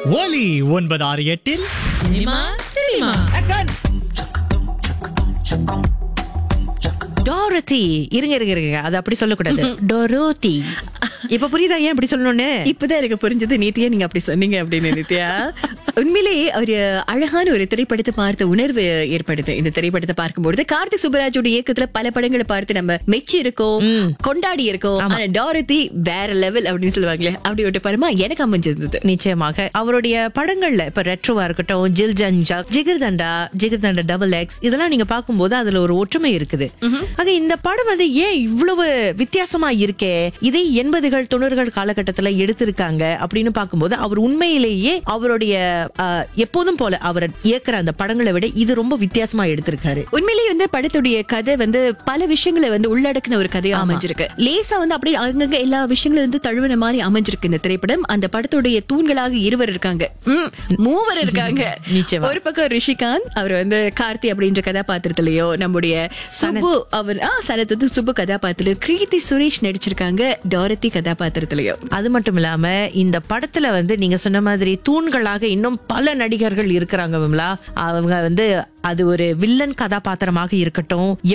ஒலி ஒன்பது ஆறு எட்டில் சினிமா சினிமா டோரத்தி இருங்க இருங்க இருங்க அது அப்படி சொல்லக்கூடாது டோரோத்தி இப்ப புரியுதா ஏன் இப்படி சொல்லணும்னு இப்பதான் எனக்கு புரிஞ்சது நித்யா நீங்க அப்படி சொன்னீங்க அப்படின்னு நித்யா உண்மையிலேயே ஒரு அழகான ஒரு திரைப்படத்தை பார்த்த உணர்வு ஏற்படுது இந்த திரைப்படத்தை பார்க்கும்பொழுது கார்த்திக் சுப்பராஜோட இயக்கத்துல பல படங்களை பார்த்து நம்ம மெச்சி இருக்கோம் கொண்டாடி இருக்கோம் ஆனா டாரதி வேற லெவல் அப்படின்னு சொல்லுவாங்களே அப்படி ஒரு படமா எனக்கு அமைஞ்சிருந்தது நிச்சயமாக அவருடைய படங்கள்ல இப்ப ரெட்ரோவா இருக்கட்டும் ஜில் ஜஞ்சா ஜிகர் தண்டா ஜிகர் தண்டா டபுள் எக்ஸ் இதெல்லாம் நீங்க பார்க்கும்போது அதுல ஒரு ஒற்றுமை இருக்குது ஆக இந்த படம் வந்து ஏன் இவ்வளவு வித்தியாசமா இருக்கே இதை எண்பதுகள் தொண்ணூறுகள் காலகட்டத்துல எடுத்திருக்காங்க அப்படின்னு பார்க்கும்போது அவர் உண்மையிலேயே அவருடைய ஆஹ், எப்போதும் போல அவர் இயக்குற அந்த படங்களை விட இது ரொம்ப வித்தியாசமா எடுத்திருக்காரு உண்மையிலேயே வந்து படத்துடைய கதை வந்து பல விஷயங்களை வந்து உள்ளடக்கின ஒரு கதையா அமைஞ்சிருக்கு லேசா வந்து அப்படியே அங்கங்க எல்லா விஷயங்களும் வந்து தழுவின மாதிரி அமைஞ்சிருக்கு இந்த திரைப்படம் அந்த படத்துடைய தூண்களாக இருவர் இருக்காங்க ம், மூவர் இருக்காங்க நிச்சயமா. ஒரு பக்கம் ரிஷிகாந்த் அவர் வந்து கார்த்தி அப்படின்ற கதாபாத்திரத்திலயோ நம்முடைய சுப்பு அவர் ஆ சனத் வந்து சுப்பு கதாபாத்திரம் கிருதி சுரேஷ் நடிச்சிருக்காங்க டாரதி கதாபாத்திரத்திலயோ அது மட்டும் இல்லாம இந்த படத்துல வந்து நீங்க சொன்ன மாதிரி தூண்களாக இன்னும் பல நடிகர்கள் இருக்கிறாங்க விமலா அவங்க வந்து அது ஒரு வில்லன் கதாபாத்திரமாக இருக்கட்டும்